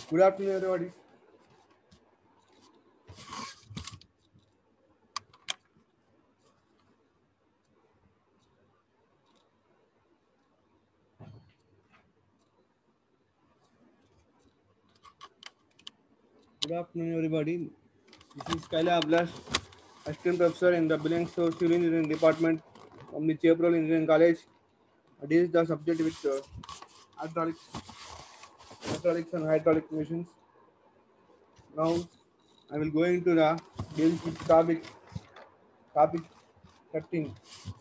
Good afternoon, everybody. Good afternoon, everybody. This is Kaila Ablash, assistant professor in the Billings Civil Engineering Department from the Chaparral Engineering College. This is the subject with uh, hydraulics, hydraulics and hydraulic machines. Now, I will go into the deal with topic, topic 13.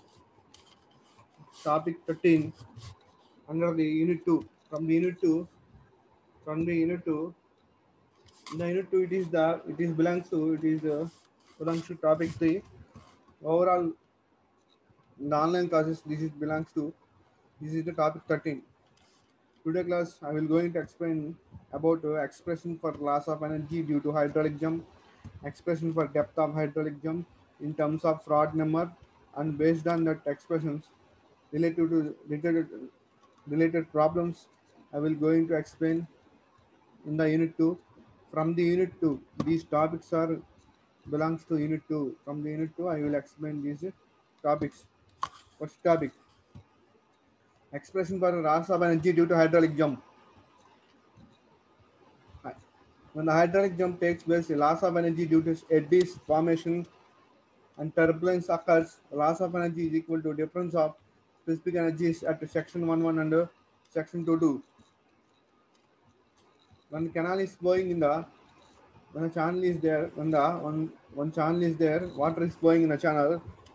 Topic 13 under the unit 2. From the unit 2, from the unit 2, in the unit 2 it is the it is belongs to it is uh, belongs to topic 3 overall in the online classes this is belongs to this is the topic 13 today class i will going to explain about uh, expression for loss of energy due to hydraulic jump expression for depth of hydraulic jump in terms of fraud number and based on that expressions related to related related problems i will going to explain in the unit 2 from the unit 2 these topics are belongs to unit 2 from the unit 2 i will explain these topics first topic expression for loss of energy due to hydraulic jump when the hydraulic jump takes place the loss of energy due to eddies formation and turbulence occurs the loss of energy is equal to difference of specific energies at section 11 and uh, section 22 when canal is flowing in the when a channel is there when the one one channel is there water is flowing in the channel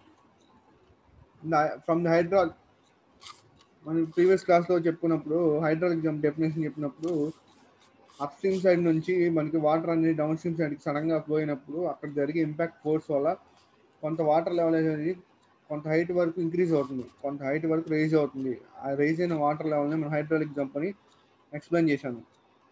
the, from the hydraulic మనం previous క్లాస్లో చెప్పుకున్నప్పుడు hydraulic jump definition చెప్పినప్పుడు up stream side నుంచి మనకి water అనేది down downstream సైడ్కి సడన్గా పోయినప్పుడు అక్కడ జరిగే ఇంపాక్ట్ ఫోర్స్ వల్ల కొంత వాటర్ లెవెల్ అనేది కొంత హైట్ వరకు ఇంక్రీజ్ అవుతుంది కొంత హైట్ వరకు రైజ్ అవుతుంది ఆ రైజ్ అయిన వాటర్ లెవెల్ని మనం హైడ్రాలిక్ జంప్ అని ఎక్స్ప్లెయిన్ చేశాను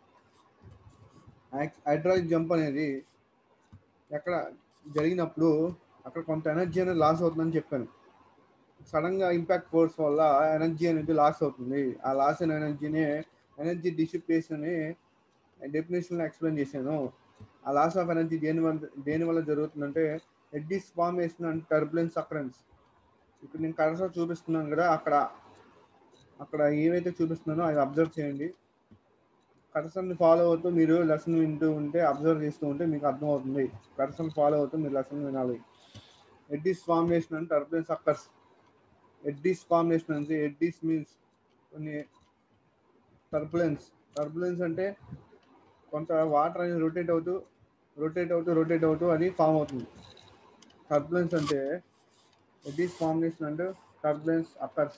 హైడ్రాలిక్ జంప్ అనేది ఎక్కడ జరిగినప్పుడు అక్కడ కొంత ఎనర్జీ అనేది లాస్ అవుతుందని చెప్పాను సడన్ గా ఇంపాక్ట్ ఫోర్స్ వల్ల ఎనర్జీ అనేది లాస్ అవుతుంది ఆ లాస్ అయిన ఎనర్జీనే ఎనర్జీ డిసిపేషన్ అని డెఫినేషన్ ఎక్స్ప్లెయిన్ చేశాను ఆ లాస్ ఆఫ్ ఎనర్జీ దేని వల్ల దేని వల్ల జరుగుతుందంటే eddies formation and turbulence occurrence ఇప్పుడు నేను కరసర్ చూపిస్తున్నాను కదా అక్కడ అక్కడ ఏవైతే చూపిస్తున్నానో అది అబ్జర్వ్ చేయండి కరసన్ని ఫాలో అవుతూ మీరు లెసన్ వింటూ ఉంటే అబ్జర్వ్ చేస్తూ ఉంటే మీకు అర్థమవుతుంది కరసన్ ఫాలో అవుతూ మీరు లెసన్ వినాలి eddies formation and turbulence occurs eddies formation అంటే ఎడ్డిస్ మీన్స్ కొన్ని టర్బులెన్స్ టర్బులెన్స్ అంటే కొంత వాటర్ అనేది రొటేట్ అవుతూ రొటేట్ అవుతూ రొటేట్ అవుతూ అది ఫామ్ అవుతుంది టర్బులెన్స్ అంటే ఎడ్డిస్ ఫార్మేషన్ అంటే టర్బులెన్స్ అక్కర్స్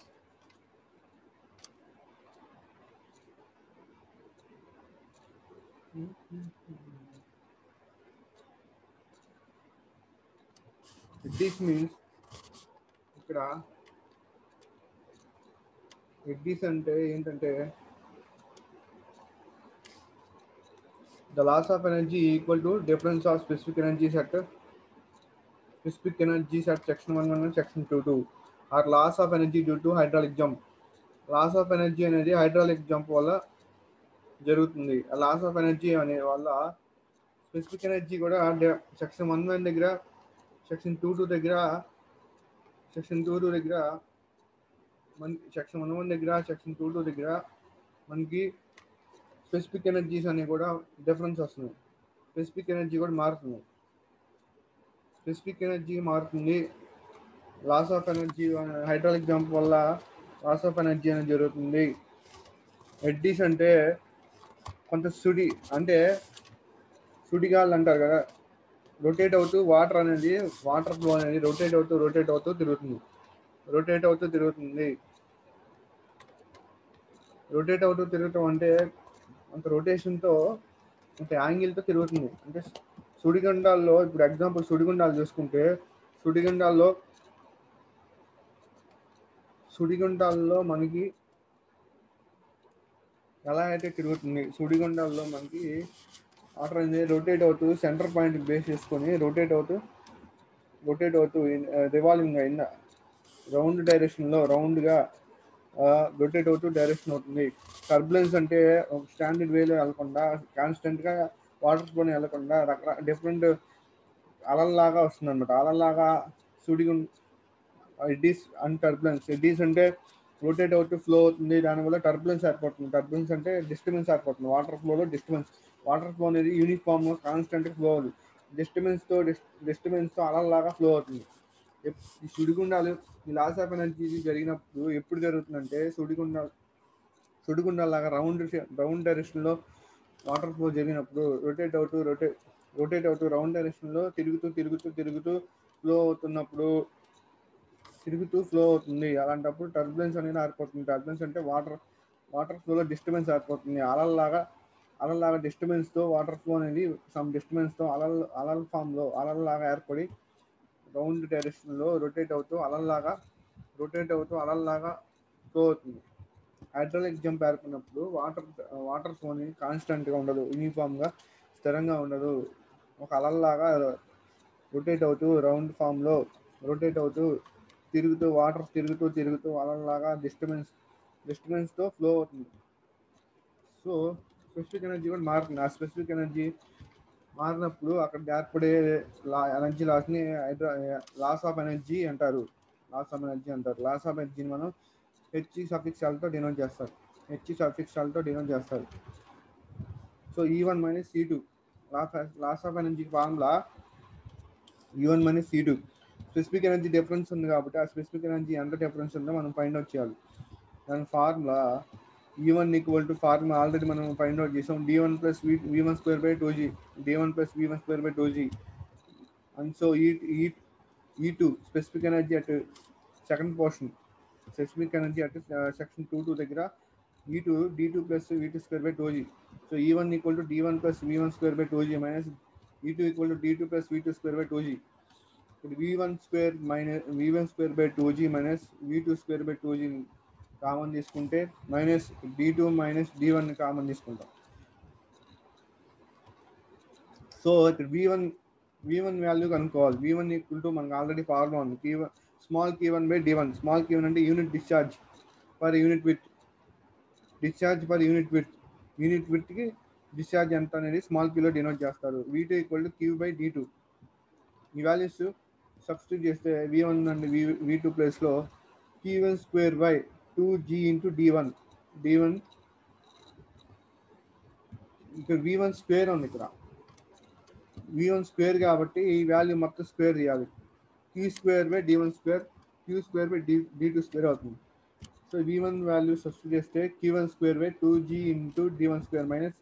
ఎడ్డిస్ మీన్స్ ఇక్కడ ఎడ్డీస్ అంటే ఏంటంటే the loss of energy equal to difference of specific energies at specific energies at section one one section two two or loss of energy due to hydraulic jump loss of energy అనేది hydraulic jump వల్ల జరుగుతుంది ఆ loss of energy అనే వల్ల specific energy కూడా section one one దగ్గర section two two దగ్గర section two two దగ్గర మన సెక్షన్ వన్ వన్ దగ్గర సెక్షన్ టూ టూ దగ్గర మనకి స్పెసిఫిక్ ఎనర్జీస్ అనేవి కూడా డిఫరెన్స్ వస్తుంది స్పెసిఫిక్ ఎనర్జీ కూడా మారుతుంది స్పెసిఫిక్ ఎనర్జీ మారుతుంది loss of energy hydraulic jump వల్ల లాస్ ఆఫ్ ఎనర్జీ అనేది జరుగుతుంది ఎడ్డీస్ అంటే కొంత సుడి అంటే సుడిగాళ్ళు అంటారు కదా రొటేట్ అవుతూ వాటర్ అనేది వాటర్ ఫ్లో అనేది రొటేట్ అవుతూ రొటేట్ అవుతూ తిరుగుతుంది రొటేట్ అవుతూ తిరుగుతుంది రొటేట్ అవుతూ తిరగటం అంటే అంత రొటేషన్తో అంత యాంగిల్తో తిరుగుతుంది అంటే సుడిగుండాల్లో ఇప్పుడు ఎగ్జాంపుల్ సుడిగుండాలు చూసుకుంటే సుడిగుండాల్లో సుడిగుండాల్లో మనకి ఎలా అయితే తిరుగుతుంది సుడిగుండాల్లో మనకి వాటర్ అనేది రొటేట్ అవుతూ సెంటర్ పాయింట్ బేస్ చేసుకొని రొటేట్ అవుతూ రొటేట్ అవుతూ రివాల్వింగ్ ఇన్ రౌండ్ డైరెక్షన్లో రౌండ్గా రొటేట్ అవుతూ డైరెక్షన్ అవుతుంది టర్బులెన్స్ అంటే ఒక స్టాండర్డ్ వేలో వెళ్లకుండా కాన్స్టెంట్గా వాటర్ ఫ్లోని వెళ్లకుండా రకరకాల డిఫరెంట్ అలల్లాగా వస్తుంది అనమాట అలల్లాగా సుడిగు ఎడ్డీస్ అండ్ టర్బులెన్స్ ఎడ్డీస్ అంటే రొటేట్ అవుతూ ఫ్లో అవుతుంది దానివల్ల టర్బులెన్స్ ఏర్పడుతుంది టర్బులెన్స్ అంటే డిస్టర్బెన్స్ ఏర్పడుతుంది వాటర్ ఫ్లోలో డిస్టర్బెన్స్ వాటర్ ఫ్లో అనేది యూనిఫామ్ కాన్స్టెంట్ ఫ్లో అవుతుంది డిస్టర్బెన్స్తో డిస్టర్బెన్స్తో అలల్లాగా ఫ్లో అవుతుంది ఎప్- ఈ సుడిగుండాలు ఈ లాస్ ఆఫ్ ఎనర్జీ జరిగినప్పుడు ఎప్పుడు జరుగుతుందంటే సుడిగుండాలు సుడిగుండాలాగా రౌండ్ రౌండ్ డైరెక్షన్లో వాటర్ ఫ్లో జరిగినప్పుడు రొటేట్ అవుతూ రొటేట్ రొటేట్ అవుతూ రౌండ్ డైరెక్షన్లో తిరుగుతూ తిరుగుతూ తిరుగుతూ ఫ్లో అవుతున్నప్పుడు తిరుగుతూ ఫ్లో అవుతుంది అలాంటప్పుడు టర్బులెన్స్ అనేది ఏర్పడుతుంది టర్బులెన్స్ అంటే వాటర్ వాటర్ ఫ్లోలో డిస్టర్బెన్స్ ఏర్పడుతుంది అలల్లాగా అలల్లాగా డిస్టర్బెన్స్తో వాటర్ ఫ్లో అనేది సమ్ డిస్టర్బెన్స్తో అలల్ అలల్ ఫామ్లో అలల్లాగా ఏర్పడి రౌండ్ డైరెక్షన్లో రొటేట్ అవుతూ అలల్లాగా రొటేట్ అవుతూ అలల్లాగా ఫ్లో అవుతుంది హైడ్రాలిక్ జంప్ ఏర్పడినప్పుడు వాటర్ వాటర్ ఫ్లో అనేది కాన్స్టెంట్గా ఉండదు యూనిఫామ్గా స్థిరంగా ఉండదు ఒక అలల్లాగా రొటేట్ అవుతూ రౌండ్ ఫామ్లో రొటేట్ అవుతూ తిరుగుతూ వాటర్ తిరుగుతూ తిరుగుతూ అలల్లాగా డిస్టర్బెన్స్ డిస్టర్బెన్స్తో ఫ్లో అవుతుంది సో స్పెసిఫిక్ ఎనర్జీ కూడా మారుతుంది ఆ స్పెసిఫిక్ ఎనర్జీ మారినప్పుడు అక్కడ ఏర్పడే లా ఎనర్జీ లాస్ని లాస్ ఆఫ్ ఎనర్జీ అంటారు లాస్ ఆఫ్ ఎనర్జీ అంటారు లాస్ ఆఫ్ ఎనర్జీని మనం హెచ్ సఫిక్స్ తో డినోట్ చేస్తారు హెచ్ సఫిక్స్ తో డినోట్ చేస్తారు so E one minus C two loss of energy formula E one minus C two specific energy difference ఉంది కాబట్టి ఆ స్పెసిఫిక్ ఎనర్జీ ఎంత డిఫరెన్స్ ఉందో మనం ఫైండ్ అవుట్ చేయాలి దాని formula E one equal to formula already మనం ఫైండ్ అవుట్ చేసాం D one plus V V one square by two G D one plus V one square by two G and so E E E two specific energy at second portion specific energy at section two two దగ్గర E two D two plus V two square by two G so E one equal to D one plus V one square by two G minus E two equal to D two plus V two square by two G ఇప్పుడు V one square minus V one square by two G minus V two square by two G common తీసుకుంటే minus D two minus D one common తీసుకుంటాం so ఇక్కడ V one V one value కనుక్కోవాలి V one equal to మనకు already formula ఉంది q one small q one by D one small q one అంటే unit discharge per unit width discharge per unit width unit విత్కి discharge ఎంత అనేది small కీలో denote చేస్తారు V two equal to Q by D two ఈ values substitute చేస్తే V one and V V two ప్లేస్లో Q one square by two G into D one D one ఇక్కడ V one square ఉంది ఇక్కడ V one square కాబట్టి ఈ value మొత్తం square చేయాలి Q square by D one square Q square by D D two square అవుతుంది so V one value substitute చేస్తే Q one square by two G into D one square minus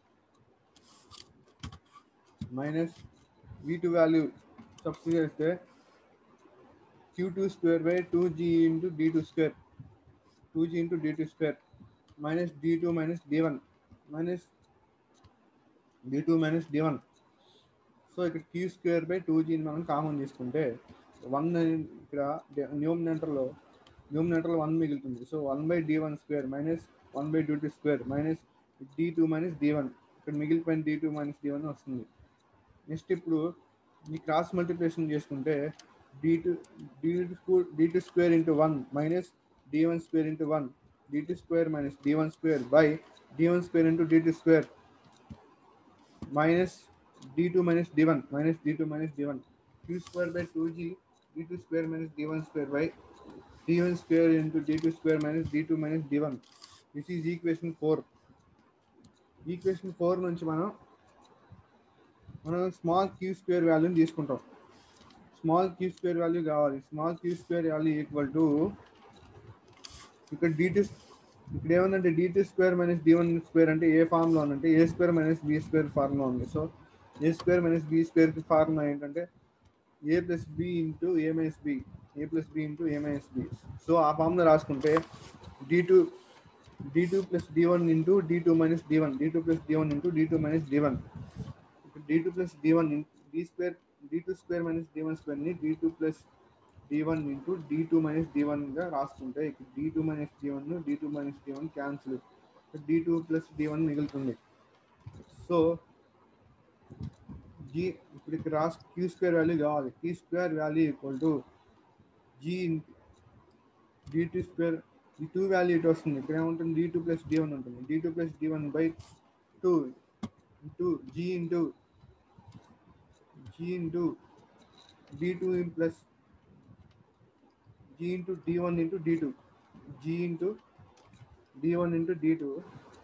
minus V two value substitute చేస్తే Q two square by two G into D two square two G into D two square minus D two minus D one minus D two minus D one so ఇక్కడ Q square by two జీని మనం common తీసుకుంటే one ఇక్కడ న్యూమినేటర్లో న్యూమినేటర్లో one మిగులుతుంది so one by D one square minus one by D two square minus D two minus D one ఇక్కడ మిగిలిపోయిన D two minus D one వస్తుంది నెక్స్ట్ ఇప్పుడు ఈ క్రాస్ మల్టిప్లికేషన్ చేసుకుంటే D two D two D two square into one minus D one square into one D two square minus D one square by D one square into D two square minus D two minus D one minus D two minus D one Q square by two G D two square minus D one square by D one square into D two square minus D two minus D one this is equation four equation four నుంచి మనం మనం small Q square వాల్యూని తీసుకుంటాం small Q square value కావాలి small Q square value equal to ఇక్కడ D two ఇక్కడ ఏముందంటే D two square minus D one square అంటే ఏ ఫార్మ్లో ఉందంటే A square minus B square ఫార్మ్లో ఉంది so A square minus B స్క్వేర్కి ఫార్ములా ఏంటంటే A plus B into A minus B A plus B into A minus B so ఆ formula రాసుకుంటే D two D two plus D one into D two minus D one D two plus D one into D two minus D one D two plus D one D square D two square minus D one స్క్వేర్ని D two plus D one into D two minus D వన్గా రాసుకుంటే ఇక్కడ D two minus D one D two minus D one cancel D two plus D one మిగులుతుంది so G ఇప్పుడు ఇక్కడ రాస్ Q square value కావాలి Q square value equal to G D two square ఈ two value ఇటు వస్తుంది ఇక్కడ ఏముంటుంది D two plus D one ఉంటుంది D two plus D one by two into G into G into D two plus G into D one into D two G into D one into D two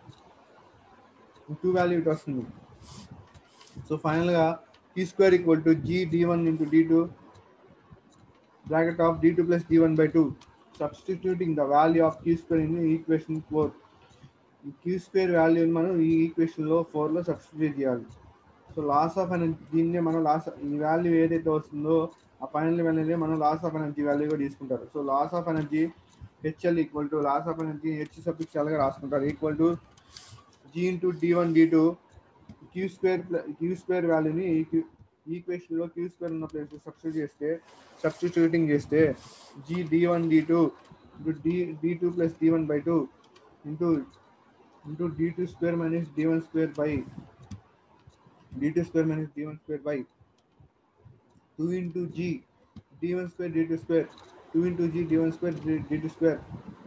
two value ఇటు వస్తుంది so ఫైనల్గా T square equal to G D one into D two bracket of d2 plus d1 by 2 substituting the value of q square in equation 4 ఈ queue square వాల్యూని మనం ఈ ఈక్వేషన్లో ఫోర్లో substitute చేయాలి so loss of energy దీన్నే మనం loss ఈ value ఏదైతే వస్తుందో ఆ ఫైనల్ వాల్యూనే మనం లాస్ ఆఫ్ ఎనర్జీ వాల్యూగా తీసుకుంటారు so loss of energy HL equal to loss of energy H subject ఎల్గా రాసుకుంటారు equal to G into D one D two Q square Q square వాల్యూని ఈక్వేషన్లో క్యూ స్క్వేర్ ఉన్న ప్లేస్ సబ్స్టిట్యూట్ చేస్తే substituting చేస్తే G D one D two into D D two plus D one by two into into D two square minus D one square by D two square minus D one square by two into G D one square D two square two into G D one square D two square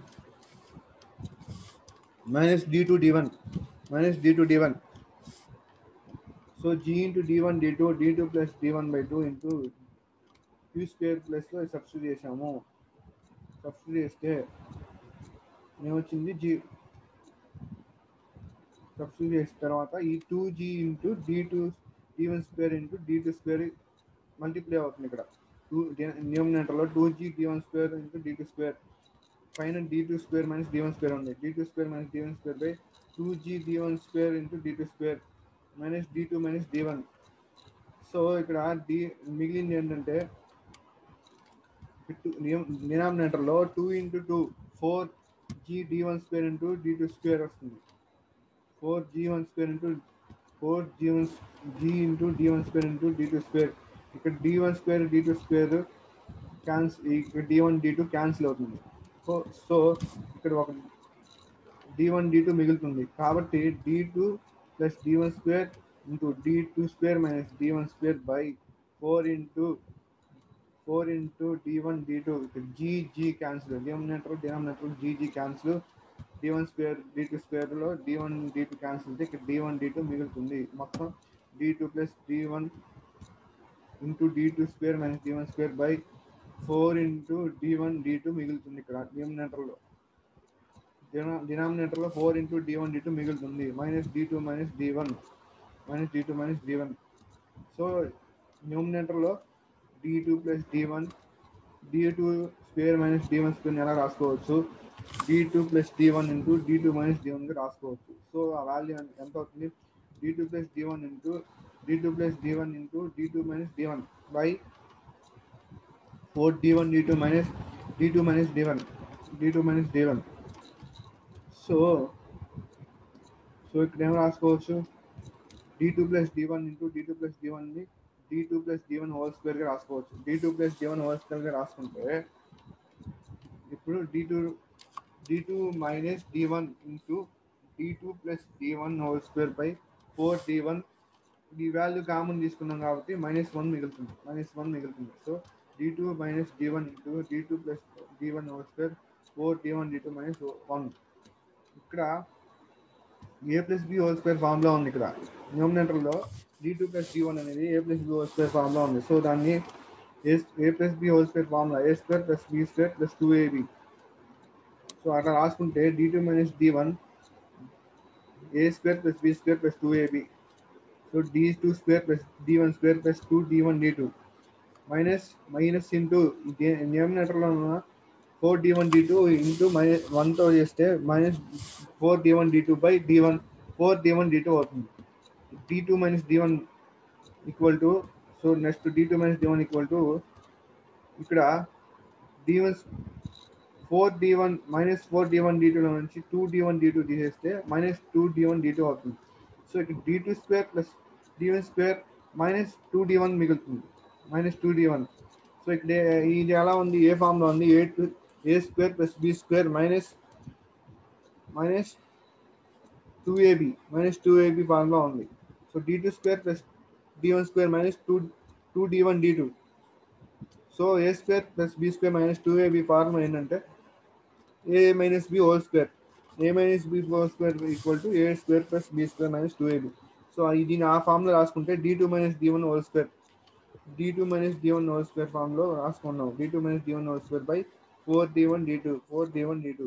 minus D two D one minus D two D one so G into D one D two D two plus D one by two into Q square ప్లస్లో substitute చేసాము substitute చేస్తే ఏమొచ్చింది G substitute చేసిన తర్వాత ఈ two G into D two D one square into D two square multiply అవుతుంది ఇక్కడ two న్యూమినేటర్లో two G D one square into D two square పైన D two square minus D one square ఉంది D two square minus D one square by two G D one square into D two square minus D two minus D one so ఇక్కడ D మిగిలింది ఏంటంటే డినామినేటర్లో two into two four G D one square into D two square వస్తుంది four G one square into four G one G into D one square into D two square ఇక్కడ D one square D two square క్యాన్స్ ఇక్కడ D one D two cancel అవుతుంది so so ఇక్కడ ఒక D one D two మిగులుతుంది కాబట్టి D two plus D one square into D two square minus D one square by four into four into D one D two ఇక్కడ G G cancel denominator denominator G G cancel D one square D two స్క్వేర్లో D one D two cancel అయితే ఇక్కడ D one D two మిగులుతుంది మొత్తం D two plus D one into D two square minus D one square by four into D one D two మిగులుతుంది ఇక్కడ డినామినేటర్లో డినామినేటర్లో four into D one D two మిగులుతుంది minus D two minus D one minus D two minus D one so న్యూమినేటర్లో D two plus D one D two square minus D one square ఎలా రాసుకోవచ్చు D two plus D one into D two minus D వన్గా రాసుకోవచ్చు so ఆ value ఎంత అవుతుంది D two plus D one into D two plus D one into D two minus D one by four D one D two minus D two minus D one D two minus D one so so ఇక్కడ ఏం రాసుకోవచ్చు D two plus D one into D two plus D వన్ని D two plus D one whole స్క్వేర్గా రాసుకోవచ్చు D two plus D one whole స్క్వేర్గా రాసుకుంటే ఇప్పుడు D two D two minus D one into D two plus D one whole square by four D one ఈ value common తీసుకున్నాం కాబట్టి minus one మిగులుతుంది minus one మిగులుతుంది so D two minus D one into D two plus D one whole square four D one D two minus one ఇక్కడ A plus B whole square ఫామ్లో ఉంది ఇక్కడ న్యూమినేటర్లో D two plus D one అనేది A plus B whole square ఫామ్లో ఉంది so దాన్ని A A plus B whole square ఫామ్లో A square plus B square plus two AB so అట్లా రాసుకుంటే D two minus D one A square plus B square plus two AB so D two square plus D one square plus two D one D two minus minus into న్యూమినేటర్లో ఉన్న four D one D two into minus వన్తో చేస్తే minus four D one D two by D one four D one D two అవుతుంది D two minus D one equal to so next D two minus D one equal to ఇక్కడ D one four D one minus four D one D టూలో నుంచి two D one D two తీసేస్తే minus two D one D two అవుతుంది so ఇక్కడ D two square plus D one square minus two D one మిగులుతుంది minus two D one so ఇక్కడ ఇది ఎలా ఉంది ఏ ఫామ్లో ఉంది A two A square plus B square minus minus two AB minus two AB ఫామ్లో ఉంది so D two square plus D one square minus two two D one D two so A square plus B square minus two AB form ఏంటంటే A minus B whole square A minus B whole square equal to A square plus B square minus two AB so దీన్ని ఆ ఫామ్లో రాసుకుంటే D two minus D one whole square D two minus D one whole square ఫామ్లో రాసుకున్నాం D two minus D one whole square by four D one D two four D one D two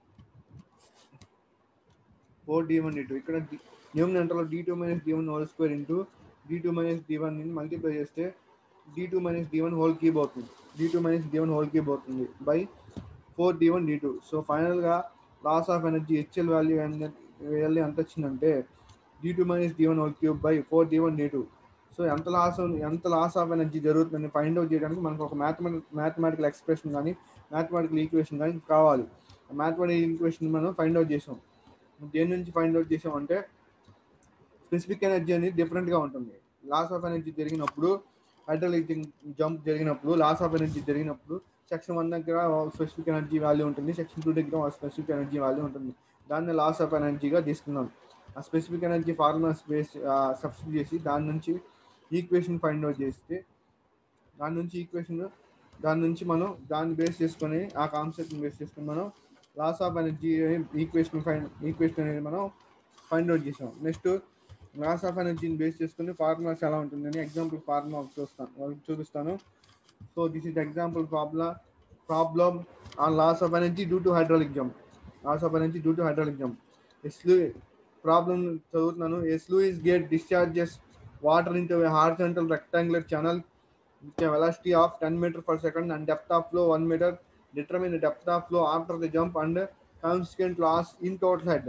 four D one D two ఇక్కడ న్యూమినేటర్లో D two minus D one whole square into D two minus D one multiply చేస్తే D two minus D one whole cube అవుతుంది D two minus D one whole cube అవుతుంది by four D one D two so ఫైనల్గా loss of energy HL value value ఎంత వచ్చిందంటే D two minus D one whole cube by four D one D two so ఎంత loss ఎంత loss of energy జరుగుతుందని find out చేయడానికి మనకు ఒక mathematic mathematical expression కానీ మ్యాథమెటికల్ ఈక్వేషన్ కానీ కావాలి మ్యాథమెటికల్ ఈక్వేషన్ మనం ఫైండ్ అవుట్ చేసాం దేని నుంచి ఫైండ్ అవుట్ చేసాం అంటే స్పెసిఫిక్ ఎనర్జీ అనేది డిఫరెంట్గా ఉంటుంది లాస్ ఆఫ్ ఎనర్జీ జరిగినప్పుడు హైడ్రోలిక్ జంప్ జరిగినప్పుడు లాస్ ఆఫ్ ఎనర్జీ జరిగినప్పుడు సెక్షన్ వన్ దగ్గర స్పెసిఫిక్ ఎనర్జీ వాల్యూ ఉంటుంది సెక్షన్ టూ దగ్గర స్పెసిఫిక్ ఎనర్జీ వాల్యూ ఉంటుంది దాన్ని లాస్ ఆఫ్ ఎనర్జీగా తీసుకున్నాం ఆ specific energy formulas base substitute చేసి దాని నుంచి ఈక్వేషన్ ఫైండ్ అవుట్ చేస్తే దాని నుంచి ఈక్వేషన్ దాని నుంచి మనం దాన్ని బేస్ చేసుకొని ఆ కాన్సెప్ట్ని బేస్ చేసుకొని మనం loss of energy equation find equation అనేది మనం ఫైండ్ అవుట్ చేసాం నెక్స్ట్ లాస్ ఆఫ్ ఎనర్జీని బేస్ చేసుకుని ఫార్ములాస్ ఎలా ఉంటుందని ఎగ్జాంపుల్ ఫార్ములా చూస్తాను వాళ్ళకి చూపిస్తాను so this is example problem problem on loss of energy due to hydraulic jump loss of energy due to hydraulic jump ఎస్లు ప్రాబ్లం చదువుతున్నాను sluice gate discharges water into horizontal rectangular channel with a velocity of 10 meter per second and depth of flow 1 meter determine the depth of flow after the jump and consequent loss in total head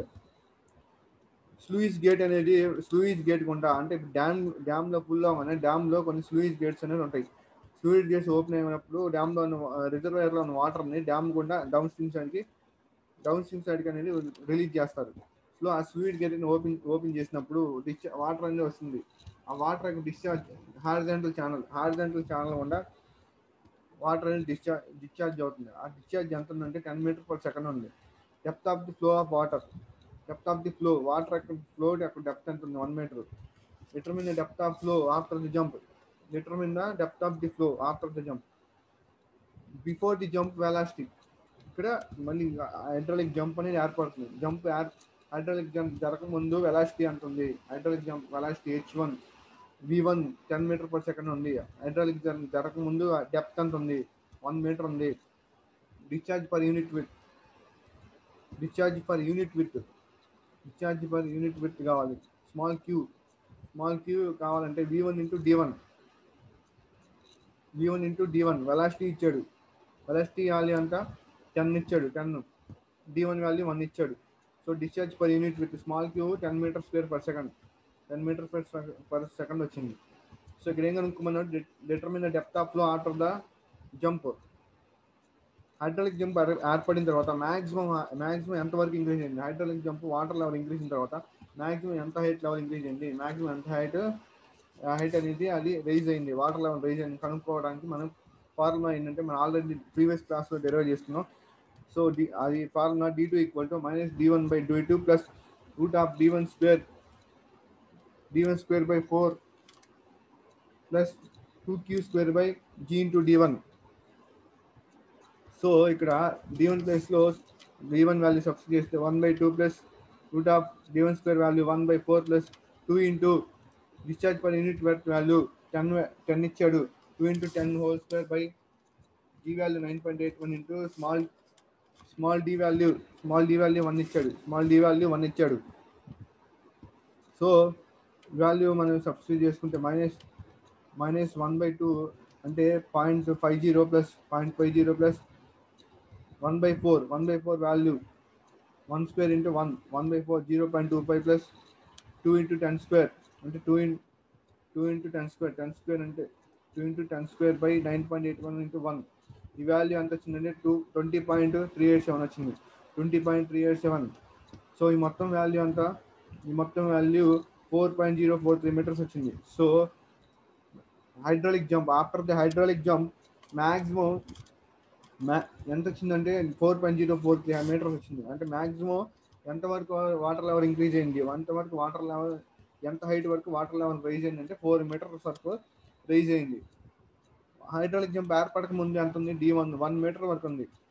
sluice gate అనేది sluice gate గుండా అంటే dam డ్యామ్లో full అవ్వగానే డ్యామ్లో కొన్ని sluice gates అనేవి ఉంటాయి sluice gates open అయినప్పుడు డ్యామ్లో ఉన్న రిజర్వాయర్లో ఉన్న వాటర్ని డ్యామ్ గుండా డౌన్ స్ట్రీమ్ సైడ్కి డౌన్ స్ట్రీమ్ సైడ్కి అనేది రిలీజ్ చేస్తారు సో ఆ స్లూయిడ్ గేట్ని ఓపెన్ ఓపెన్ చేసినప్పుడు డిశ్చ వాటర్ అనేది వస్తుంది ఆ water discharge horizontal channel horizontal channel గుండా వాటర్ అనేది డిశ్చార్జ్ డిశ్చార్జ్ అవుతుంది ఆ డిశ్చార్జ్ ఎంత ఉందంటే టెన్ మీటర్ పర్ సెకండ్ ఉంది depth of the flow of water depth of the flow water అక్కడ ఫ్లో అక్కడ డెప్త్ ఎంత ఉంది one metre determine the depth of flow after the jump determine the depth of the flow after the jump before the jump velocity ఇక్కడ మళ్ళీ hydraulic jump అనేది ఏర్పడుతుంది jump hydraulic jump జరగకముందు velocity ఎంత ఉంది hydraulic jump velocity H one V one ten metre per second ఉంది hydraulic jump జరగకముందు depth ఎంత ఉంది వన్ మీటర్ ఉంది discharge per unit width discharge per unit width discharge per unit width కావాలి small Q small Q కావాలంటే V one into D one V one into D one velocity ఇచ్చాడు velocity value అంట ten ఇచ్చాడు ten D one value one ఇచ్చాడు so discharge per unit width small Q ten metre square per second ten metre per per second వచ్చింది సో ఇక్కడ ఏం కనుక్కున్నాడు determine the depth of flow after the jump hydraulic jump ఏర్పడిన తర్వాత maximum maximum ఎంత వరకు ఇంక్రీజ్ అయింది hydraulic jump water level increase అయిన తర్వాత మాక్సిమం ఎంత హైట్ లెవెల్ ఇంక్రీజ్ అయింది మాక్సిమం ఎంత హైట్ హైట్ అనేది అది రైజ్ అయింది వాటర్ లెవెల్ రైజ్ అయింది కనుక్కోవడానికి మనం ఫార్ములా ఏంటంటే మనం ఆల్రెడీ ప్రీవియస్ క్లాస్లో డెరైవ్ చేసుకున్నాం సో డి అది formula D two equal to minus D one by D two plus root of D one square D one square by four plus two Q square by G into D one so ఇక్కడ D one ప్లస్లో D one value substitute చేస్తే one by two plus root of D one square value one by four plus two into discharge per unit width value ten ten ఇచ్చాడు two into ten whole square by G value nine point eight one into small small D value small D value one ఇచ్చాడు small D value one ఇచ్చాడు so value మనం substitute చేసుకుంటే minus minus one by two అంటే point five zero plus point five zero plus one by four one by four value one square into one one by four zero point two five plus two into ten square అంటే two in two into ten square ten square అంటే two into ten square by nine point eight one into one ఈ వాల్యూ ఎంత వచ్చిందంటే two twenty point three eight seven వచ్చింది twenty point three eight seven so ఈ మొత్తం value అంతా ఈ మొత్తం value four point zero four three metres వచ్చింది so hydraulic jump after the hydraulic jump maximum మ్యా ఎంత వచ్చిందంటే four point zero four three metres వచ్చింది అంటే మ్యాక్సిమం ఎంతవరకు వాటర్ లెవెల్ ఇంక్రీజ్ అయింది ఎంతవరకు వాటర్ లెవెల్ ఎంత హైట్ వరకు వాటర్ లెవెల్ రైజ్ అయింది అంటే ఫోర్ మీటర్స్ వరకు రైజ్ అయింది హైడ్రాలిక్ జంప్ ఏర్పడక ముందు ఎంత ఉంది డి వన్ వన్ మీటర్ వరకు ఉంది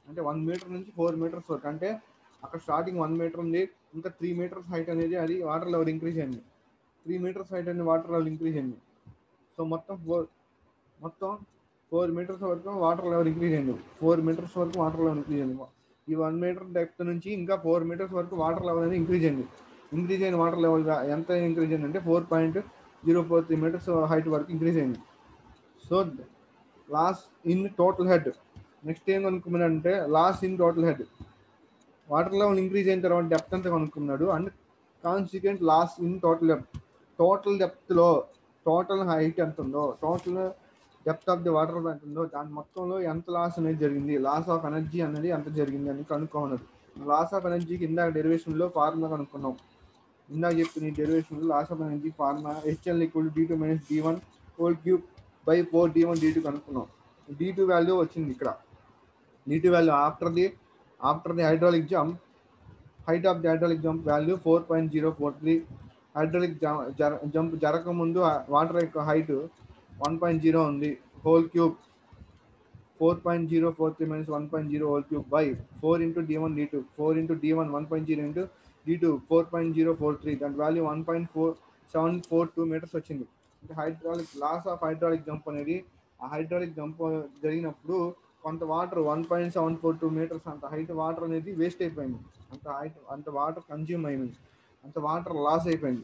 అంటే వన్ మీటర్ నుంచి ఫోర్ మీటర్స్ వరకు అంటే అక్కడ స్టార్టింగ్ వన్ మీటర్ ఉంది ఇంకా త్రీ మీటర్స్ హైట్ అనేది అది వాటర్ లెవెల్ ఇంక్రీజ్ అయింది త్రీ మీటర్స్ హైట్ అనేది వాటర్ లెవెల్ ఇంక్రీజ్ అయింది సో మొత్తం ఫోర్ మొత్తం ఫోర్ మీటర్స్ వరకు వాటర్ లెవెల్ ఇంక్రీజ్ అయింది ఫోర్ మీటర్స్ వరకు వాటర్ లెవెల్ ఇంక్రీజ్ అయింది ఈ వన్ మీటర్ డెప్త్ నుంచి ఇంకా ఫోర్ మీటర్స్ వరకు వాటర్ లెవెల్ అనేది ఇంక్రీజ్ అయింది ఇంక్రీజ్ అయిన వాటర్ లెవెల్ ఎంత ఇంక్రీజ్ అయింది అంటే four point zero four three metres height వరకు ఇంక్రీజ్ అయింది so loss in total head next ఏం కనుక్కున్నాడంటే loss in total head water level increase అయిన తర్వాత డెప్త్ ఎంత కనుక్కున్నాడు and consequent loss in total depth total డెప్త్లో టోటల్ హైట్ ఎంత ఉందో total depth of the water ఎంత ఉందో దాని మొత్తంలో ఎంత లాస్ అనేది జరిగింది లాస్ ఆఫ్ ఎనర్జీ అనేది ఎంత జరిగింది అని కనుక్కోమన్నారు లాస్ ఆఫ్ ఎనర్జీకి ఇందాక డెరివేషన్లో ఫార్ములా కనుక్కున్నాం ఇందాక చెప్పిన ఈ డెరివేషన్లో loss of energy formula HL equal D two minus D one whole cube by four D one D two కనుక్కున్నాం డి టూ వాల్యూ వచ్చింది ఇక్కడ D two value after the after the hydraulic jump height of the hydraulic jump value four point zero four three hydraulic jump జరగకముందు water యొక్క height one point zero ఉంది whole cube four point zero four three minus one point zero whole cube by four into D one D two four into D one one point zero into D two four point zero four three దాని value one point four seven four two metres వచ్చింది అంటే hydraulic loss of hydraulic jump అనేది ఆ hydraulic jump జరిగినప్పుడు కొంత water one point seven four two metres అంత height water అనేది waste అయిపోయింది అంత హైట్ అంత వాటర్ కన్జ్యూమ్ అయింది అంత వాటర్ లాస్ అయిపోయింది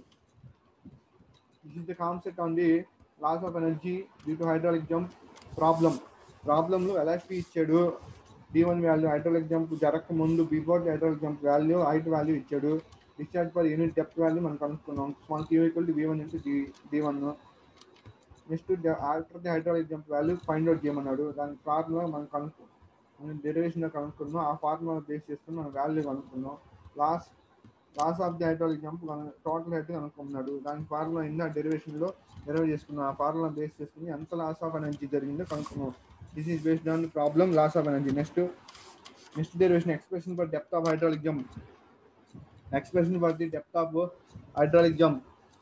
this is the concept on the loss of energy due to hydraulic jump problem ప్రాబ్లంలో ఎలాస్టీ ఇచ్చాడు D one value hydraulic jump జరగక ముందు before the hydraulic jump value height value ఇచ్చాడు discharge per unit depth value మనం కనుక్కున్నాం small Q equal to V one into D D one next after the hydraulic jump value find out చేయమన్నాడు దాని formula మనం కనుక్కో మనం derivation కనుక్కున్నాం ఆ formula base చేసుకుని మనం వాల్యూ కనుక్కున్నాం loss loss of the hydraulic jump total height కనుక్కున్నాడు దాని ఫార్ములా ఇందా డెరివేషన్లో డెరివేట్ చేసుకున్నాం ఆ ఫార్ములా బేస్ చేసుకుని ఎంత లాస్ ఆఫ్ ఎనర్జీ జరిగిందో కనుక్కున్నాం this is based on problem loss of energy next next derivation expression for depth of hydraulic jump expression for the depth of hydraulic jump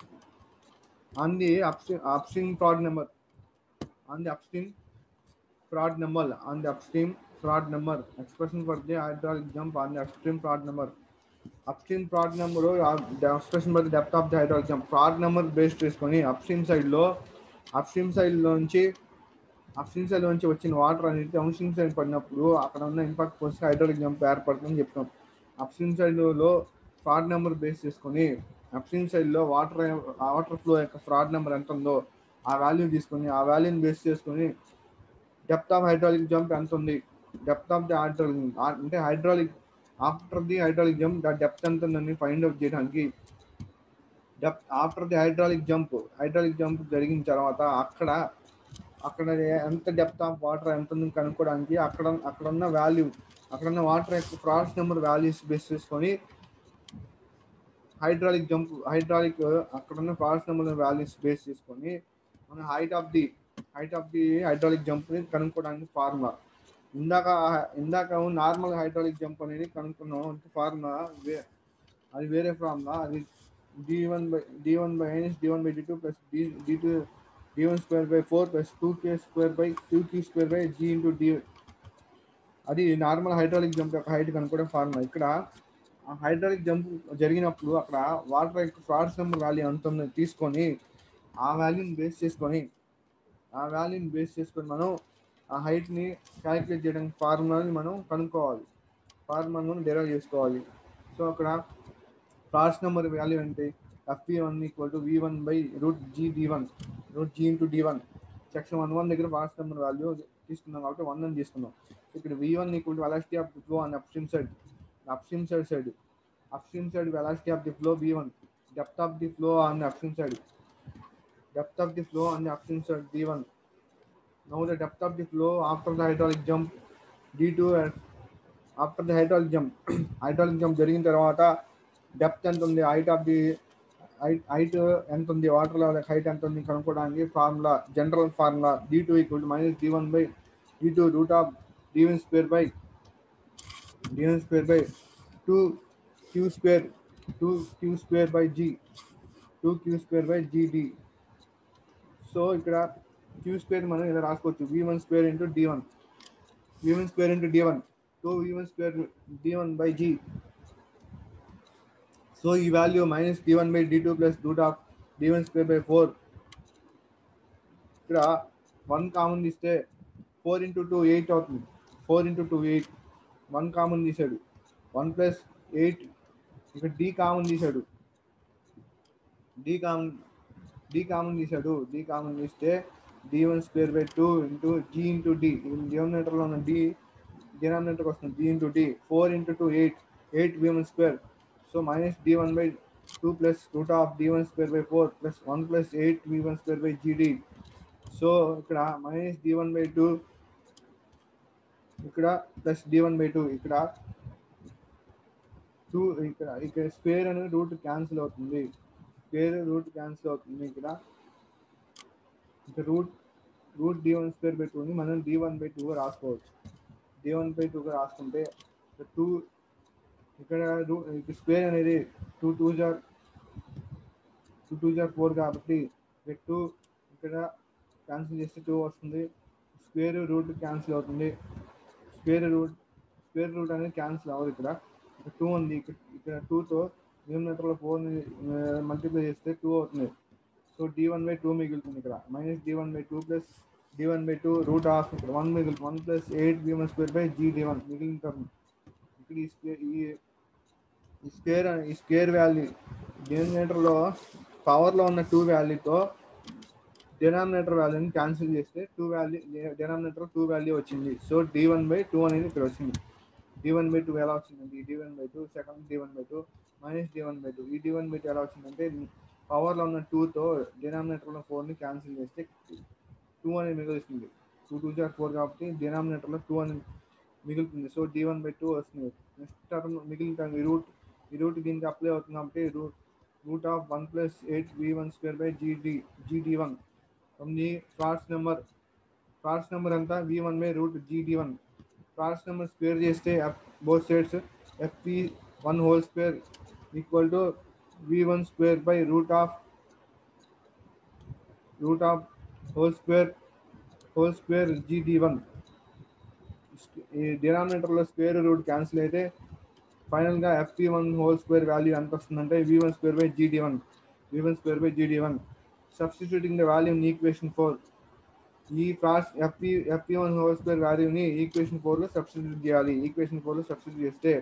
on the upstream, upstream fraud number on the upstream fraud number on the upstream fraud number expression for the hydraulic jump on the upstream fraud number upstream fraud number the expression for the depth of the hydraulic jump fraud number based చేసుకొని upstream side లో upstream side లోంచి upstream side నుంచి వచ్చిన water అనేది downstream side పడినప్పుడు అక్కడ ఉన్న impact force hydraulic jump ఏర్పడుతుందని చెప్తాం అప్స్ట్రీమ్ సైడ్లో ఫ్రాడ్ నెంబర్ బేస్ చేసుకొని అప్స్ట్రీమ్ సైడ్లో వాటర్ వాటర్ ఫ్లో యొక్క ఫ్రాడ్ నెంబర్ ఎంత ఉందో ఆ వాల్యూ తీసుకొని ఆ వాల్యూని బేస్ చేసుకొని డెప్త్ ఆఫ్ హైడ్రాలిక్ జంప్ ఎంత ఉంది డెప్త్ ఆఫ్ ది హైడ్రాలిక్ అంటే hydraulic after the hydraulic jump the depth ఎంత ఉందని ఫైండ్ అవుట్ చేయడానికి depth after the hydraulic jump hydraulic jump జరిగిన తర్వాత అక్కడ అక్కడ ఎంత డెప్త్ ఆఫ్ వాటర్ ఎంత ఉందని కనుక్కోవడానికి అక్కడ అక్కడ ఉన్న వాల్యూ అక్కడ ఉన్న వాటర్ యొక్క క్రాస్ నెంబర్ వాల్యూస్ బేస్ చేసుకొని హైడ్రాలిక్ జంప్ హైడ్రాలిక్ అక్కడ ఉన్న క్రాస్ నెంబర్ వాల్యూస్ బేస్ చేసుకొని మన height of the height of the hydraulic jump ని కనుక్కోవడానికి ఫార్ములా ఇందాక ఇందాక నార్మల్ హైడ్రాలిక్ జంప్ అనేది కనుక్కున్నాం ఫార్ములా అది వేరే ఫార్ములా అది D one by D one by minus D one by D two plus D D two D one square by four plus two K square by two కి square by G into D అది normal hydraulic jump యొక్క హైట్ కనుక్కోవడం formula ఇక్కడ ఆ hydraulic jump జరిగినప్పుడు అక్కడ water యొక్క ఫ్రాడ్స్ నెంబర్ వాల్యూ ఎంత ఉందో తీసుకొని ఆ వాల్యూని బేస్ చేసుకొని ఆ వాల్యూని బేస్ చేసుకొని మనం ఆ హైట్ని క్యాలిక్యులేట్ చేయడానికి ఫార్ములాని మనం కనుక్కోవాలి ఫార్ములాను డెరైవ్ చేసుకోవాలి సో అక్కడ ఫ్రాడ్స్ నెంబర్ వాల్యూ అంటే FP one equal to V one by root G D one root G into D one section one one దగ్గర ఫ్రాడ్స్ నెంబర్ వాల్యూ తీసుకున్నాం కాబట్టి వన్ అని తీసుకున్నాం ఇక్కడ V one equal to velocity of flow on upstream side upstream side side upstream side velocity of the flow v1 depth of the flow on the upstream side depth of the flow on the upstream side v1 now the depth of the flow after the hydraulic jump d2 and after the hydraulic jump hydraulic jump జరిగిన తర్వాత depth ఎంత ఉంది height of the height height ఎంత ఉంది water level height ఎంత ఉంది కనుక్కోవడానికి formula general formula D two equal to minus D one by D two root of D one square by d1 square by 2 q square 2 q square by g 2 q square by gd so ఇక్కడ q square మనం ఇలా రాసుకోవచ్చు v1 square into d1 v1 square into d1 2 v1 square d1 by g so ఈ value minus d1 by d2 plus root of d1 square by four ఇక్కడ one common తీస్తే four into two eight అవుతుంది four into two eight one common తీసాడు one plus eight ఇక్కడ D common తీసాడు D common D common తీసాడు D common తీస్తే D one square by two into G into D డినామినేటర్లో ఉన్న D డినామినేటర్కి వస్తుంది G into D four into two eight eight V one square so minus D one by two plus root of D one square by four plus one plus eight V one square by GD so ఇక్కడ minus D one by two ఇక్కడ plus D one by two ఇక్కడ two ఇక్కడ ఇక్కడ square అనేది root cancel అవుతుంది square root cancel అవుతుంది ఇక్కడ ఇక్కడ root root D one square by టూని మనం డి వన్ బై టూగా రాసుకోవచ్చు డి వన్ బై టూగా రాసుకుంటే టూ ఇక్కడ రూ- ఇక్కడ స్క్వేర్ అనేది టూ టూ జార్ టూ టూ జార్ ఫోర్ కాబట్టి ఇక్కడ టూ ఇక్కడ క్యాన్సిల్ చేస్తే టూ వస్తుంది స్క్వేర్ రూట్ క్యాన్సిల్ అవుతుంది స్క్వేర్ రూట్ స్క్వేర్ రూట్ అనేది క్యాన్సిల్ అవ్వదు ఇక్కడ ఇక్కడ టూ ఉంది ఇక్కడ ఇక్కడ టూతో డినామినేటర్లో ఫోర్ని మల్టిప్లై చేస్తే టూ అవుతుంది so D one by two మిగులుతుంది ఇక్కడ minus D one by two plus D one by two root of ఇక్కడ వన్ మిగులుతుంది one plus eight D one square by G D one మిగిలిన term. ఇక్కడ ఈ square ఈ ఈ స్క్వేర్ ఈ స్క్వేర్ వాల్యూ డినామినేటర్లో పవర్లో ఉన్న టూ వాల్యూతో డినామినేటర్ వాల్యూని క్యాన్సిల్ చేస్తే two value denominator two value వచ్చింది so D one by two అనేది ఇక్కడ వచ్చింది డి వన్ బై టూ ఎలా వచ్చిందండి D one by two second D one by two minus D one by two ఈ డి వన్ బై టూ ఎలా వచ్చిందంటే పవర్లో ఉన్న టూతో డినామినేటర్లో ఫోర్ని క్యాన్సిల్ చేస్తే టూ అనేది మిగులుతుంది టూ టూ జార్ ఫోర్ కాబట్టి డినామినేటర్లో టూ అని మిగులుతుంది so D one by two వస్తుంది నెక్స్ట్ టర్మ్ మిగిలిన టర్మ్ ఈ రూట్ ఈ రూట్ దీనికి అప్లై అవుతుంది కాబట్టి root root of one plus eight V one square by GD GD one from the class number class number అంతా V one by root GD one class number square చేస్తే both sides FP one whole square equal to V one square by root of root of whole square whole square GD one ఈ డినామినేటర్లో square root cancel అయితే ఫైనల్గా FP one whole square value ఎంత వస్తుందంటే V one square by GD one V one square by GD one substituting the value in equation four ఈ ప్రాస్ FP FP one whole square వాల్యూని equation ఫోర్లో substitute చేయాలి equation ఫోర్లో substitute చేస్తే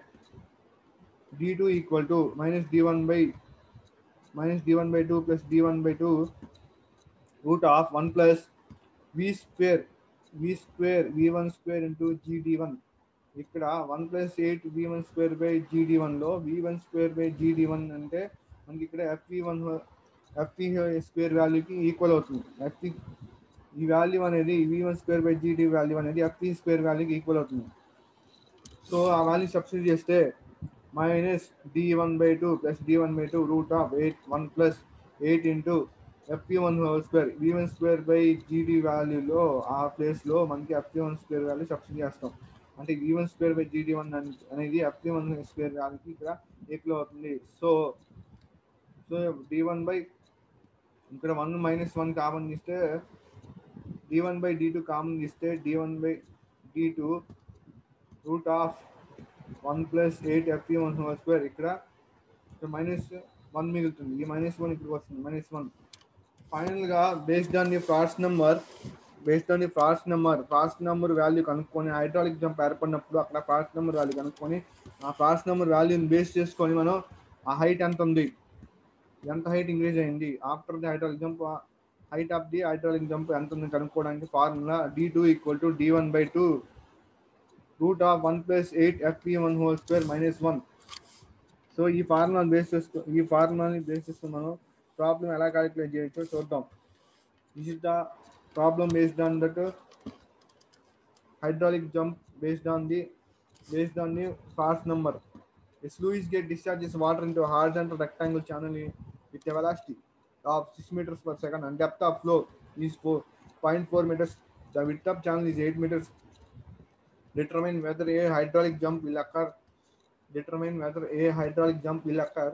D two equal to minus D one by minus D one by two plus D one by two root of one plus V square V square V one square into GD one ఇక్కడ one plus eight V one square by GD వన్లో V one square by GD one అంటే మనకి ఇక్కడ FE one FE square వాల్యూకి equal అవుతుంది FE ఈ value అనేది V one square by GD value అనేది ఎఫ్ఈ స్క్వేర్ వాల్యూకి ఈక్వల్ అవుతుంది సో ఆ వాల్యూ సబ్స్టిట్యూట్ చేస్తే minus D one by two plus D one by two root of eight one plus eight into FP one whole square V one square by GD వాల్యూలో ఆ ప్లేస్లో మనకి FP one square value substitute చేస్తాం అంటే V one square by GD one అనేది FP one square వాల్యూకి ఇక్కడ equal అవుతుంది so so D one by ఇక్కడ వన్ మైనస్ వన్ కామన్ తీస్తే D one by D two common తీస్తే D one by D two root of one plus eight FE one whole square ఇక్కడ minus one మిగులుతుంది ఈ minus one ఇక్కడికి వస్తుంది minus one ఫైనల్గా based on the Froude number based on the Froude number Froude number value కనుక్కొని hydraulic jump ఏర్పడినప్పుడు అక్కడ Frost number value కనుక్కొని ఆ ఫ్రాస్ట్ నెంబర్ వాల్యూని బేస్ చేసుకొని మనం ఆ హైట్ ఎంత ఉంది ఎంత హైట్ ఇంక్రీజ్ అయింది after the hydraulic jump height of the hydraulic jump ఎంత ఉంది కనుక్కోవడానికి formula D two equal to D one by two root of one plus eight FE one whole square minus one so ఈ formula base చేసుకో ఈ ఫార్ములాని base చేసుకుని మనం problem ఎలా calculate చేయొచ్చో చూద్దాం this is the problem based on that hydraulic jump based on the based on the fast number. A sluice gate discharges water into a horizontal rectangle channel in- with a velocity of 6 meters per second and depth of flow is 4.4 meters. The width of channel is 8 meters. Determine whether a hydraulic jump will occur. Determine whether a hydraulic jump will occur.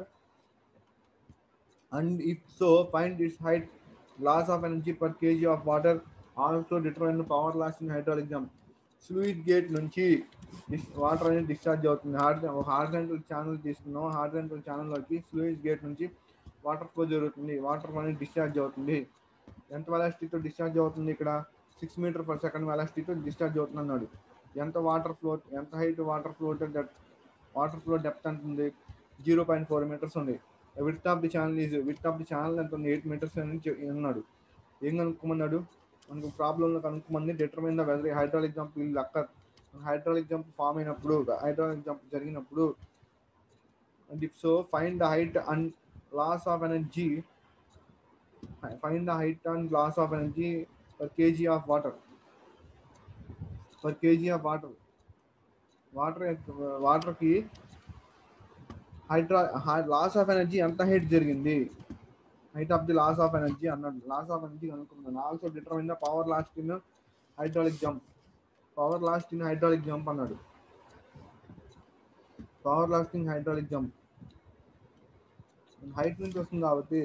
And if so, find its height, loss of energy per kg of water. Also determine the power loss in hydraulic jump. Fluid gate నుంచి water అనేది discharge అవుతుంది hard horizontal channel తీసుకున్నాం horizontal ఛానల్లోకి fluid gate నుంచి water flow జరుగుతుంది water అనేది discharge అవుతుంది ఎంత వెలాసిటీతో డిశ్చార్జ్ అవుతుంది ఇక్కడ సిక్స్ మీటర్ పర్ సెకండ్ వెలాసిటీతో డిశ్చార్జ్ అవుతుంది అన్నాడు ఎంత వాటర్ ఫ్లో ఎంత height water flow depth water flow depth ఎంత ఉంది జీరో పాయింట్ ఫోర్ మీటర్స్ ఉంది width of the channel is width of the channel ఎంత ఉంది ఎయిట్ మీటర్స్ అని చె- అన్నాడు ఏం కనుక్కోమన్నాడు మనకు ప్రాబ్లంలో కనుక్కోమని determine the whether hydraulic jump will occur hydraulic jump form అయినప్పుడు హైడ్రాలిక్ జంప్ జరిగినప్పుడు and if so find the height and loss of energy find the height and loss of energy per kg of water per kg of water water వాటర్కి హైడ్రా loss of energy ఎంత height జరిగింది height of the loss of energy అన్నాడు loss of energy కనుక్కున్నాను also determine the power lost in hydraulic jump power lost in hydraulic jump అన్నాడు power lost in hydraulic jump height నుంచి వస్తుంది కాబట్టి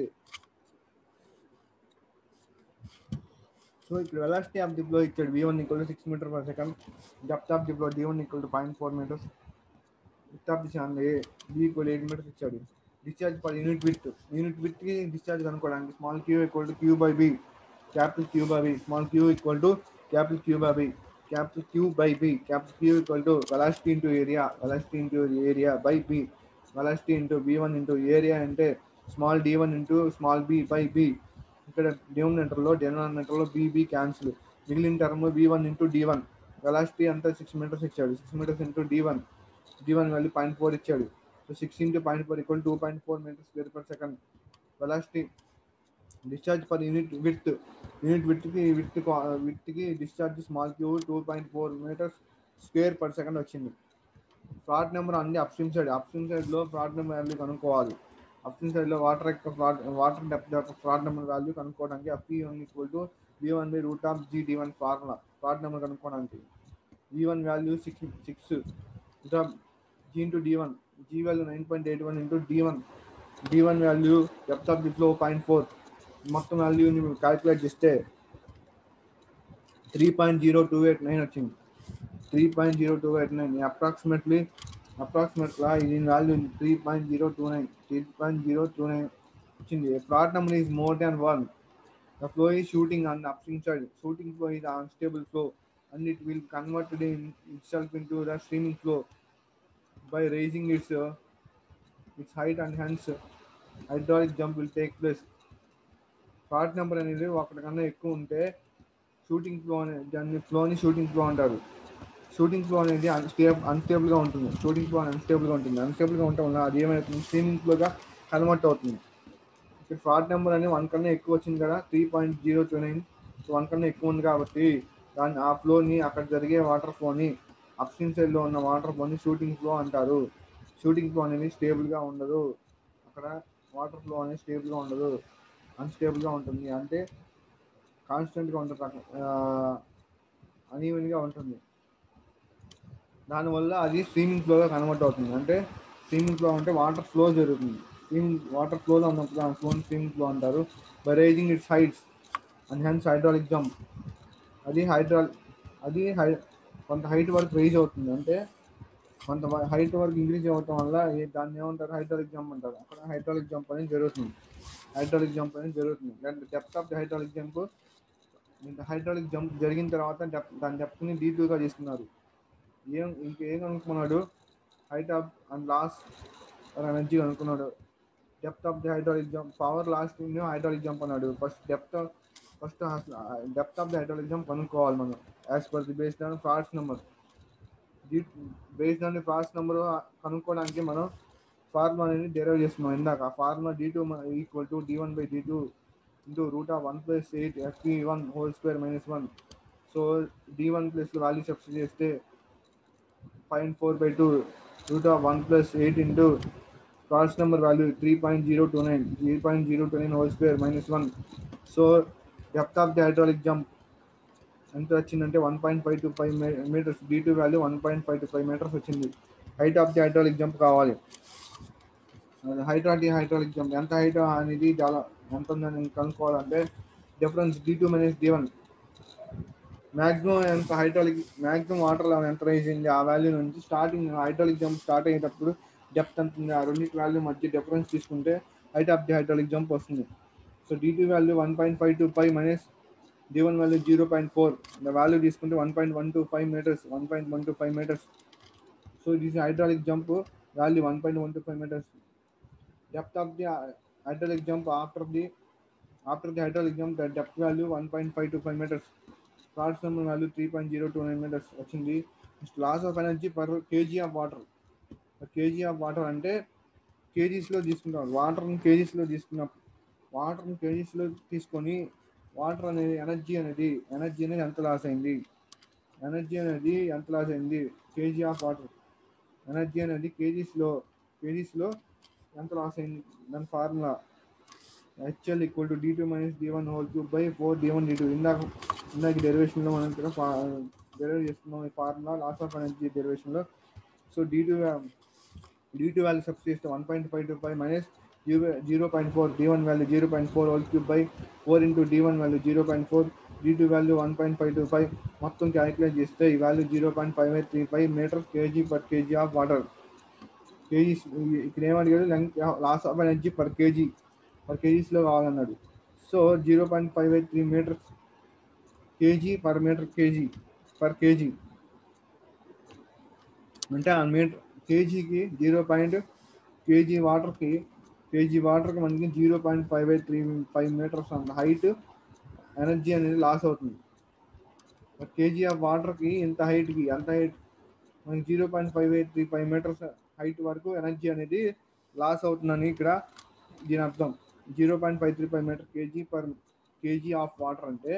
so ఇక్కడ velocity of the flow ఇచ్చాడు V one equal to six metre per second depth of the flow D one equal to point four metres width of the channel a B equal eight metres ఇచ్చాడు discharge per unit width unit width కి discharge కనుక్కోవడానికి small Q equal to Q by B capital Q by B small Q equal to capital Q by B capital Q by B capital Q equal to velocity into area velocity into area by B velocity into B one into area అంటే small D one into small B by B ఇక్కడ డినామినేటర్లో డినామినేటర్లో BB cancel మిగిలిన term B one into D one velocity అంతా six metres ఇచ్చాడు six metres into D one D one value point four ఇచ్చాడు so six into point four equal two point four metres square per second velocity discharge per unit width unit విత్కి with విత్కి discharge small Q two point four metres square per second వచ్చింది Froude number అన్ని upstream side upstream సైడ్లో Froude number value కనుక్కోవాలి upstream సైడ్లో water యొక్క Froude water depth యొక్క Froude number value కనుక్కోవడానికి అప్పి one equal to V one by root of g D one formula Froude number కనుక్కోవడానికి V one value six six ఇంకా g into D one g value nine point eight one into D one D one value depth of the flow point four మొత్తం వాల్యూని calculate చేస్తే three point zero two eight nine వచ్చింది three point zero two eight nine approximately అప్రాక్సిమేట్గా దీని value three point zero two nine three point zero two nine వచ్చింది Froude number is more than one the flow is shooting on upstream side shooting flow is unstable flow and it will convert it in itself into the streaming flow by raising its uh, its height and hence hydraulic jump will take place Froude number అనేది ఒకటికన్నా ఎక్కువ ఉంటే shooting flow అనే దాన్ని ఫ్లోని shooting flow అంటారు shooting flow అనేది అన్స్టేబ్ అన్స్టేబుల్గా ఉంటుంది షూటింగ్ ఫ్లో అన్స్టేబుల్గా ఉంటుంది అన్స్టేబుల్గా ఉండటం వల్ల అది ఏమవుతుంది స్ట్రీమింగ్ ఫ్లోగా కన్వర్ట్ అవుతుంది ఇక్కడ ఫ్రాడ్ నెంబర్ అనేది వన్ కన్నా ఎక్కువ వచ్చింది కదా three point zero two nine one కన్నా ఎక్కువ ఉంది కాబట్టి దాన్ని ఆ ఫ్లోని అక్కడ జరిగే వాటర్ ఫ్లోని అప్స్ట్రీమ్ సైడ్లో ఉన్న వాటర్ ఫ్లోని షూటింగ్ ఫ్లో అంటారు షూటింగ్ ఫ్లో అనేది స్టేబుల్గా ఉండదు అక్కడ వాటర్ ఫ్లో అనేది స్టేబుల్గా ఉండదు అన్స్టేబుల్గా ఉంటుంది అంటే కాన్స్టెంట్గా ఉంటుంది అనీవెన్గా ఉంటుంది దానివల్ల అది స్ట్రీమింగ్ ఫ్లోగా కన్వర్ట్ అవుతుంది అంటే స్ట్రీమింగ్ ఫ్లో అంటే వాటర్ ఫ్లో జరుగుతుంది స్ట్రీమింగ్ వాటర్ ఫ్లోలో ఉన్నప్పుడు ఆ ఫ్లోని స్ట్రీమింగ్ ఫ్లో అంటారు by rising its heights and hence hydraulic jump అది హైడ్రాల్ అది హై కొంత హైట్ వరకు రైజ్ అవుతుంది అంటే కొంత హైట్ వరకు ఇంక్రీజ్ అవ్వటం వల్ల ఏ- దాన్ని ఏమంటారు హైడ్రాలిక్ జంప్ అంటారు అక్కడ హైడ్రాలిక్ జంప్ అనేది జరుగుతుంది హైడ్రాలిక్ జంప్ అనేది జరుగుతుంది దాని depth of the hydraulic jump hydraulic jump జరిగిన తర్వాత డెప్ దాని డెప్త్ని డీ టూగా తీసుకున్నారు ఏం ఇంకేం అనుకున్నాడు height of and loss energy అనుకున్నాడు depth of the hydraulic jump power lost hydraulic jump అన్నాడు first depth first depth of the hydraulic jump కనుక్కోవాలి మనం as per the based on Froude's number based on the Froude's number కనుక్కోవడానికి మనం formula అనేది derive చేస్తున్నాం ఇందాక formula D two equal to D one by D two into root of one plus eight FE one whole square minus one so D one plus value substitute చేస్తే point four by two root of one plus eight into Froude's number value three point zero two nine three point zero two nine whole square minus one so depth of the hydraulic jump ఎంత వచ్చిందంటే one point five two five metres D two value one point five two five metres వచ్చింది height of the hydraulic jump కావాలి height of the hydraulic jump ఎంత height అనేది చాలా ఎంత ఉందని కనుక్కోవాలంటే difference D two minus D one maximum ఎంత hydraulic maximum water level ఎంత రైజ్ అయింది ఆ వాల్యూ నుంచి స్టార్టింగ్ హైడ్రాలిక్ జంప్ స్టార్ట్ అయ్యేటప్పుడు డెప్త్ ఎంత ఉంది ఆ రెండింటి వాల్యూ మధ్య డిఫరెన్స్ తీసుకుంటే height of the hydraulic jump వస్తుంది so DT value one point five two five minus D one value zero point four value తీసుకుంటే one point one two five metres one point one two five metres so this hydraulic jump value one point one two five metres depth of the hydraulic jump after the after the hydraulic jump the depth value one point five two five metres Froude's number value three point zero two nine metres వచ్చింది loss of energy per kg of water kg of water అంటే కేజీస్లో తీసుకుంటాం వాటర్ని కేజీస్లో తీసుకున్నాం వాటర్ని కేజీస్లో తీసుకొని water అనేది energy అనేది ఎనర్జీ అనేది ఎంత లాస్ అయింది ఎనర్జీ అనేది ఎంత లాస్ అయింది కేజీ ఆఫ్ వాటర్ ఎనర్జీ అనేది కేజీస్లో కేజీస్లో ఎంత లాస్ అయింది దాని formula HL equal to D two minus D one whole cube by four D one D two ఇందాక ఇందాక డెరివేషన్లో మనం ఇక్కడ డెరివేట్ చేస్తున్నాం ఈ ఫార్ములా లాస్ ఆఫ్ ఎనర్జీ డెరివేషన్లో so D two D two value substitute చేస్తే one point five two five minus zero zero point four D one value zero point four whole cube by four into D one value zero point four D two value one point five two five మొత్తం calculate చేస్తే ఈ value zero point five eight three five metre kg per kg of water kg ఇక్కడ ఏమడిగాడు length loss of energy per kg per కేజీస్లో కావాలన్నాడు so zero point five eight three metre kg per metre kg per kg అంటే ఆ metre కేజీకి zero point kg వాటర్కి kg వాటర్కి మనకి zero point five eight three five metres అంత height energy అనేది లాస్ అవుతుంది కేజీ ఆఫ్ వాటర్కి ఇంత హైట్కి అంత హైట్ మనకి zero point five eight three five metres height వరకు ఎనర్జీ అనేది లాస్ అవుతుందని ఇక్కడ దీని అర్థం zero point five three five metre kg per kg of water అంటే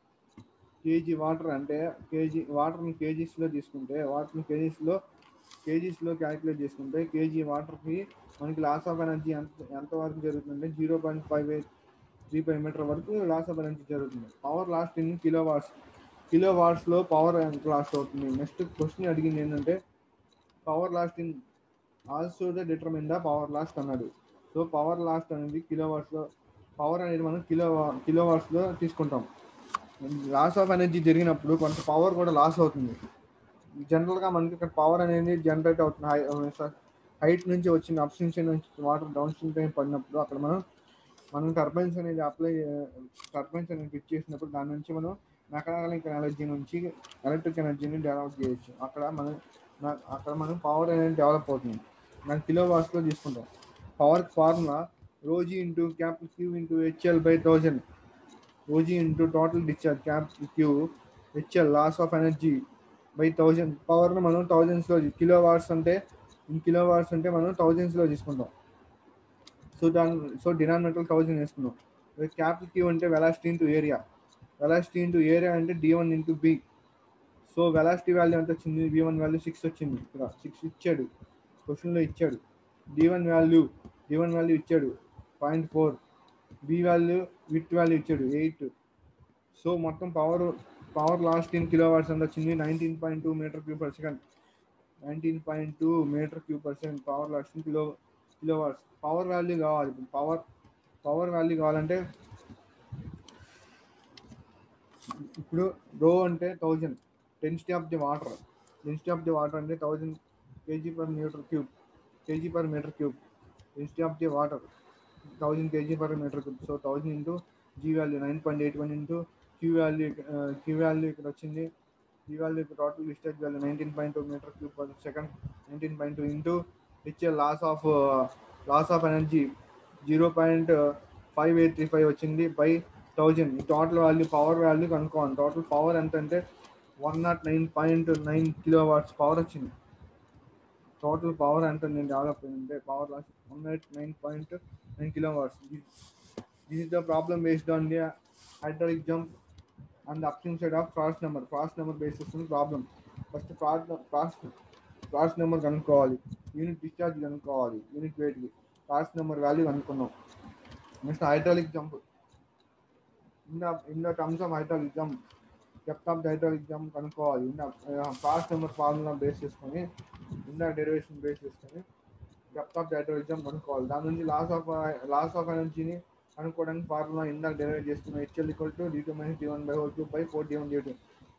కేజీ వాటర్ అంటే కేజీ వాటర్ని కేజీస్లో తీసుకుంటే వాటర్ని కేజీస్లో కేజీస్లో క్యాలిక్యులేట్ చేసుకుంటే కేజీ వాటర్కి మనకి లాస్ ఆఫ్ ఎనర్జీ ఎంత ఎంత వరకు జరుగుతుందంటే zero point five eight three five metre వరకు లాస్ ఆఫ్ ఎనర్జీ జరుగుతుంది power lost in kilo watts kilo వాట్స్లో పవర్ ఎంత లాస్ట్ అవుతుంది నెక్స్ట్ క్వశ్చన్ అడిగింది ఏంటంటే power lost in also the determine the power lost అన్నాడు సో పవర్ లాస్ట్ అనేది kilo వాట్స్లో పవర్ అనేది మనం కిలో కిలో వాట్స్లో తీసుకుంటాం లాస్ ఆఫ్ ఎనర్జీ జరిగినప్పుడు కొంత పవర్ కూడా లాస్ అవుతుంది జనరల్గా మనకి ఇక్కడ పవర్ అనేది జనరేట్ అవుతుంది హై హైట్ నుంచి వచ్చిన అప్ స్ట్రీమ్ నుంచి వాటర్ డౌన్ స్ట్రీమ్ పైన పడినప్పుడు అక్కడ మనం మనం టర్బైన్స్ అనేది అప్లై టర్బైన్స్ అనేది ఫిట్ చేసినప్పుడు దాని నుంచి మనం మెకానికల్ ఎనర్జీ నుంచి ఎలక్ట్రిక్ ఎనర్జీని డెవలప్ చేయొచ్చు అక్కడ మనం నా- అక్కడ మనం పవర్ అనేది డెవలప్ అవుతుంది మనం కిలో వాట్స్లో తీసుకుంటాం power formula rho g into cap Q into HL by thousand rho g into total discharge cap Q HL loss of energy by thousand పవర్ను మనం థౌజండ్స్లో కిలో వాట్స్ అంటే కిలో వాట్స్ అంటే మనం థౌజండ్స్లో తీసుకుంటాం సో దాని సో డినామినేటర్ థౌజండ్ వేసుకున్నాం క్యాప్ క్యూ అంటే velocity into area velocity into area అంటే D one into B so velocity value ఎంత వచ్చింది వి వన్ వాల్యూ సిక్స్ వచ్చింది ఇక్కడ సిక్స్ ఇచ్చాడు క్వశ్చన్లో ఇచ్చాడు D one value D one value ఇచ్చాడు point four B value with value ఇచ్చాడు ఎయిట్ సో మొత్తం power power lost in kilo watts ఎంత వచ్చింది nineteen point two metre cube per second nineteen point two metre cube per second power lost in kilo kilo watts power value కావాలి power power value కావాలంటే ఇప్పుడు rho అంటే thousand density of the water density of the water అంటే thousand KG per metre cube KG per metre cube density of the water thousand KG per metre cube so thousand into G value nine point eight one into Q value Q value ఇక్కడ వచ్చింది ఈ value total discharge value nineteen point two metre cube per second nineteen point two into ఇచ్చే loss of loss of energy zero point five eight three five వచ్చింది by thousand total value power value కనుక్కోవాలి total power ఎంత అంటే one naught nine point nine kilo watts power వచ్చింది total power ఎంత నేను develop అయిందంటే power loss one eight nine point nine kilo watts this is the problem based on the hydraulic jump and the upstream side of cross number cross number basis problem first cross cross cross number కనుక్కోవాలి unit discharge కనుక్కోవాలి unit వెయిట్కి cross number value కనుక్కున్నాం next hydraulic jump in the in the terms of hydraulic jump depth of the hydraulic jump కనుక్కోవాలి in cross number formula base చేసుకొని in the derivation base చేసుకొని depth of the hydraulic jump కనుక్కోవాలి దాని నుంచి loss of loss of ఎనర్జీని కనుక్కోవడానికి formula ఇందాక derivate చేసుకున్నాం HL equal to D two minus D one by whole two by four D one D two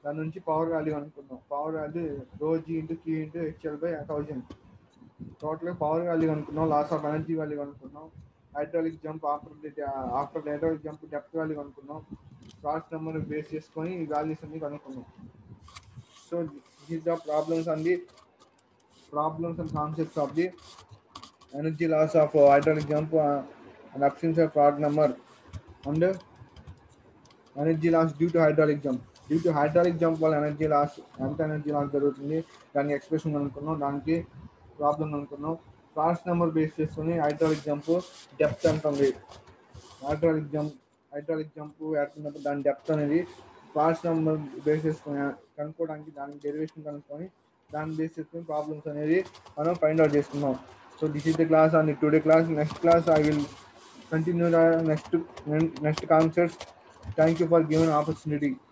దాని నుంచి పవర్ వాల్యూ అనుకున్నాం power value rho G into Q into HL by thousand టోటల్గా power value అనుకున్నాం loss of energy value అనుకున్నాం hydraulic jump after after hydraulic jump depth value అనుకున్నాం cross number base చేసుకొని ఈ values అన్ని కనుక్కున్నాం so this the problems and the problems and concepts of the energy loss of uh, hydraulic jump uh, and absence of Prandtl number and uh, energy loss due to hydraulic jump due to hydraulic jump వల్ల energy loss ఎంత energy loss జరుగుతుంది దానికి expression అనుకున్నాం దానికి problem అనుకున్నాం class number base చేసుకుని hydraulic jump depth ఉంటుంది hydraulic jump hydraulic jump ఏడుతున్నప్పుడు దాని డెప్త్ అనేది క్లాస్ నెంబర్ బేస్ చేసుకుని కనుక్కోవడానికి దాని డెరివేషన్ కనుక్కొని దాన్ని బేస్ చేసుకుని ప్రాబ్లమ్స్ అనేది మనం ఫైండ్ అవుట్ చేసుకున్నాం so this is the class and today class next class I will continue next next concepts thank you for given opportunity